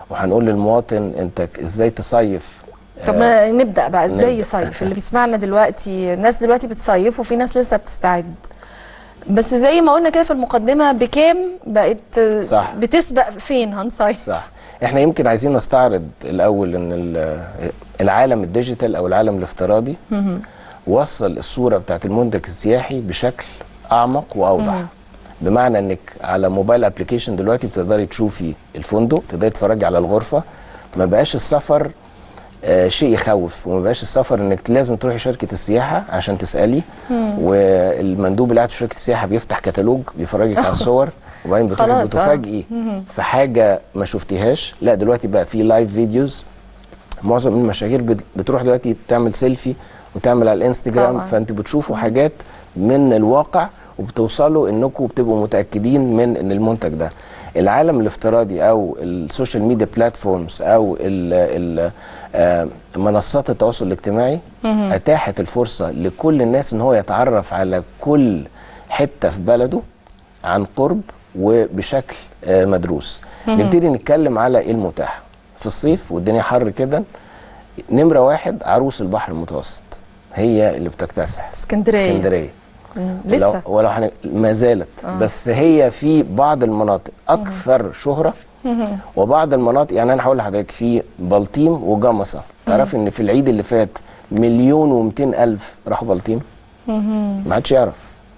وهنقول للمواطن انت ازاي تصيف طب ما نبدا بقى ازاي نبدأ. يصيف اللي بيسمعنا دلوقتي الناس دلوقتي بتصيف وفي ناس لسه بتستعد بس زي ما قلنا كده في المقدمه بكام بقت صح. بتسبق فين هنصيف صح احنا يمكن عايزين نستعرض الاول ان ال- العالم الديجيتال او العالم الافتراضي وصل الصوره بتاعت المنتج السياحي بشكل اعمق واوضح بمعنى انك على موبايل ابلكيشن دلوقتي بتقدري تشوفي الفندق تقدري تتفرجي على الغرفه ما بقاش السفر آه، شيء يخوف وما بقاش السفر انك لازم تروحي شركه السياحه عشان تسالي والمندوب اللي قاعد في شركه السياحه بيفتح كتالوج بيفرجك على الصور وبعدين بتروحي خلاص، آه. بتفاجئي في حاجه ما شفتيهاش لا دلوقتي بقى في لايف فيديوز معظم المشاهير بت- بتروح دلوقتي تعمل سيلفي وتعمل على الانستجرام طبعاً. فانت بتشوفوا حاجات من الواقع وبتوصلوا انكم بتبقوا متاكدين من ان المنتج ده العالم الافتراضي او السوشيال ميديا بلاتفورمز او ال ال آه، منصات التواصل الاجتماعي اتاحت الفرصه لكل الناس ان هو يتعرف على كل حته في بلده عن قرب وبشكل آه، مدروس نبتدي نتكلم على ايه المتاح في الصيف والدنيا حر كده نمره واحد عروس البحر المتوسط هي اللي بتكتسح اسكندرية. اسكندريه مم. لو لسه ولو حن... ما زالت آه. بس هي في بعض المناطق اكثر شهره وبعض المناطق يعني انا هقول لحضرتك في بلطيم وجمصه تعرفي ان في العيد اللي فات مليون و الف راحوا بلطيم ما حدش يعرف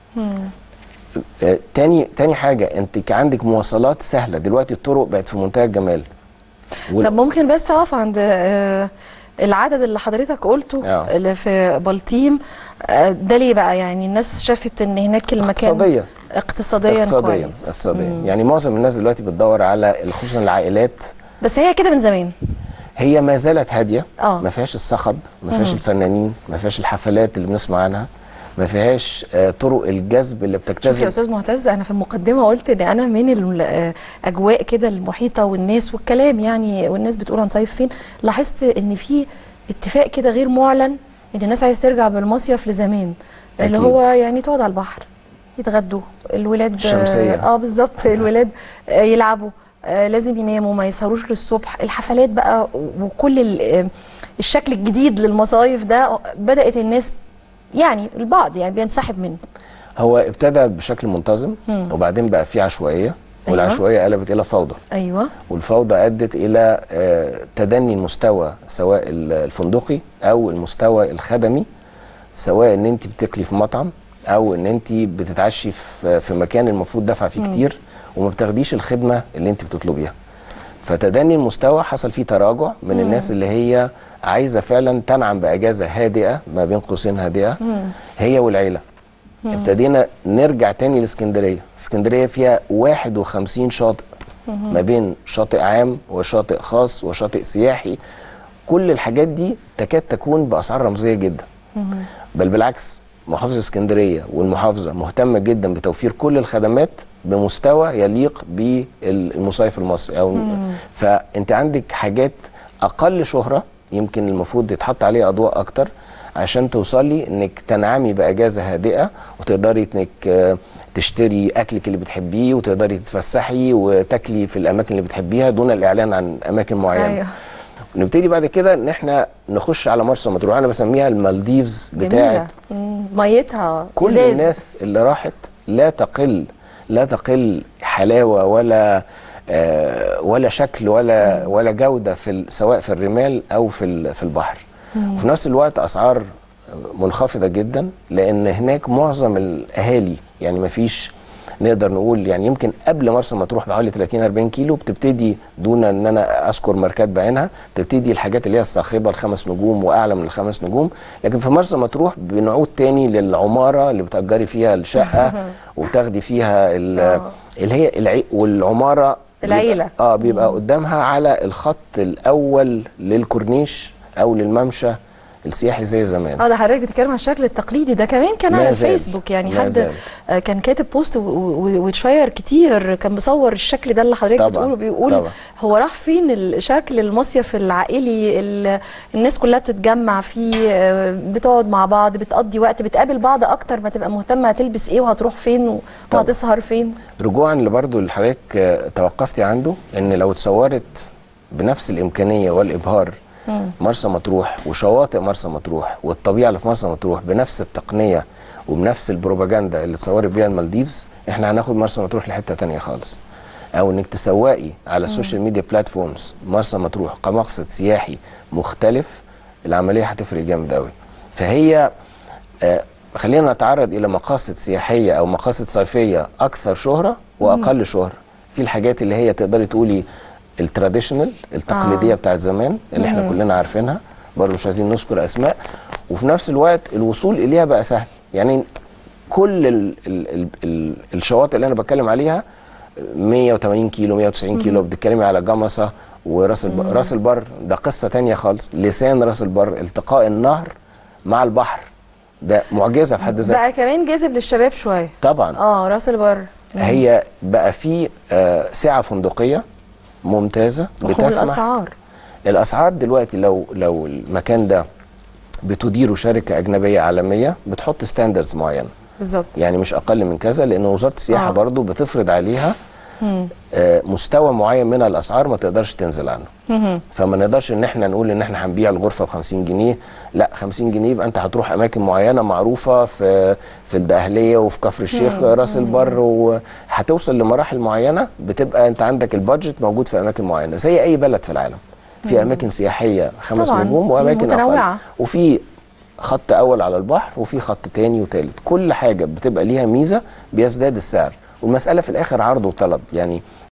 آه، تاني تاني حاجه انت عندك مواصلات سهله دلوقتي الطرق بقت في منتهى الجمال وال- طب ممكن بس اقف عند آه، العدد اللي حضرتك قلته آه. اللي في بلطيم آه، ده ليه بقى يعني الناس شافت ان هناك المكان اقتصاديا اقتصاديا اقتصاديا كويس اقتصاديا يعني معظم الناس دلوقتي بتدور على خصوصا العائلات بس هي كده من زمان هي ما زالت هاديه آه. ما فيهاش الصخب ما فيهاش الفنانين ما فيهاش الحفلات اللي بنسمع عنها ما فيهاش آه، طرق الجذب اللي شوف يا بتجتذب استاذ معتز انا في المقدمه قلت ان انا من الاجواء كده المحيطه والناس والكلام يعني والناس بتقول هنصيف فين لاحظت ان في اتفاق كده غير معلن ان الناس عايزه ترجع بالمصيف لزمان اللي أكيد. هو يعني تقعد على البحر يتغدوا الولاد الشمسية. اه بالظبط الولاد آه، يلعبوا آه، لازم يناموا ما يسهروش للصبح الحفلات بقى وكل ال- آه، الشكل الجديد للمصايف ده بدات الناس يعني البعض يعني بينسحب منه هو ابتدى بشكل منتظم وبعدين بقى في عشوائيه والعشوائيه قلبت الى فوضى ايوه والفوضى ادت الى آه، تدني المستوى سواء ال- الفندقي او المستوى الخدمي سواء ان انت بتاكلي في مطعم او ان انت بتتعشي في في مكان المفروض دافعه فيه كتير وما بتاخديش الخدمه اللي انت بتطلبيها فتدني المستوى حصل فيه تراجع من الناس اللي هي عايزه فعلا تنعم باجازه هادئه ما بين قوسين هادئه هي والعيله ابتدينا نرجع تاني لاسكندريه اسكندريه فيها 51 شاطئ ما بين شاطئ عام وشاطئ خاص وشاطئ سياحي كل الحاجات دي تكاد تكون باسعار رمزيه جدا بل بالعكس محافظه اسكندريه والمحافظه مهتمه جدا بتوفير كل الخدمات بمستوى يليق بالمصيف المصري او فانت عندك حاجات اقل شهره يمكن المفروض يتحط عليها اضواء اكتر عشان توصلي انك تنعمي باجازه هادئه وتقدري انك آه، تشتري اكلك اللي بتحبيه وتقدري تتفسحي وتاكلي في الاماكن اللي بتحبيها دون الاعلان عن اماكن معينه ايوه نبتدي بعد كده ان احنا نخش على مرسى مطروح انا بسميها المالديفز جميلة بتاعت مم، ميتها كل إزاز. الناس اللي راحت لا تقل لا تقل حلاوه ولا آه ولا شكل ولا ولا جوده في ال- سواء في الرمال او في ال- في البحر وفي نفس الوقت اسعار منخفضه جدا لان هناك معظم الاهالي يعني ما فيش نقدر نقول يعني يمكن قبل مرسى مطروح بحوالي 30 40 كيلو بتبتدي دون ان انا اذكر ماركات بعينها تبتدي الحاجات اللي هي الصاخبه الخمس نجوم واعلى من الخمس نجوم لكن في مرسى مطروح بنعود تاني للعماره اللي بتاجري فيها الشقه وتاخدي فيها ال- آه. اللي هي العي والعماره العيلة. بيبقى- اه بيبقى قدامها على الخط الاول للكورنيش او للممشى السياحي زي زمان اه ده حضرتك بتتكلم عن الشكل التقليدي ده كمان كان ما على زال. الفيسبوك يعني ما حد زال. آه، كان كاتب بوست و- و- واتشير كتير كان مصور الشكل ده اللي حضرتك طبعاً، بتقوله بيقول طبعاً. هو راح فين الشكل المصيف العائلي ال- الناس كلها بتتجمع فيه آه، بتقعد مع بعض بتقضي وقت بتقابل بعض اكتر ما تبقى مهتمه هتلبس ايه وهتروح فين و- طبعاً. وهتسهر فين رجوعا لبرضه اللي حضرتك آه، توقفتي عنده ان لو اتصورت بنفس الامكانيه والابهار مرسى مطروح وشواطئ مرسى مطروح والطبيعه اللي في مرسى مطروح بنفس التقنيه وبنفس البروباجندا اللي اتصورت بيها المالديفز احنا هناخد مرسى مطروح لحته تانية خالص او انك تسوقي على السوشيال ميديا بلاتفورمز مرسى مطروح كمقصد سياحي مختلف العمليه هتفرق جامد قوي فهي آه خلينا نتعرض الى مقاصد سياحيه او مقاصد صيفيه اكثر شهره واقل شهره في الحاجات اللي هي تقدري تقولي التراديشنال التقليديه آه. بتاعت زمان اللي احنا كلنا عارفينها برضه مش عايزين نذكر اسماء وفي نفس الوقت الوصول اليها بقى سهل يعني كل ال ال ال ال الشواطئ اللي انا بتكلم عليها 180 كيلو 190 كيلو بتتكلمي على جمصه وراس البر راس البر ده قصه تانية خالص لسان راس البر التقاء النهر مع البحر ده معجزه في حد ذاتها بقى كمان جاذب للشباب شويه طبعا اه راس البر هي بقى في آه، سعه فندقيه ممتازه وخوض بتسمح الاسعار الاسعار دلوقتي لو لو المكان ده بتديره شركه اجنبيه عالميه بتحط ستاندردز معينه بالظبط يعني مش اقل من كذا لان وزاره السياحه آه. آه. برضو بتفرض عليها آه مستوى معين من الاسعار ما تقدرش تنزل عنه مهم. فما نقدرش ان احنا نقول ان احنا هنبيع الغرفه ب 50 جنيه لا 50 جنيه يبقى انت هتروح اماكن معينه معروفه في في الدقهليه وفي كفر الشيخ راس البر وهتوصل لمراحل معينه بتبقى انت عندك البادجت موجود في اماكن معينه زي اي بلد في العالم في اماكن سياحيه خمس طبعاً. نجوم واماكن متنوعة. أقل. وفي خط اول على البحر وفي خط تاني وتالت كل حاجه بتبقى ليها ميزه بيزداد السعر والمساله في الاخر عرض وطلب يعني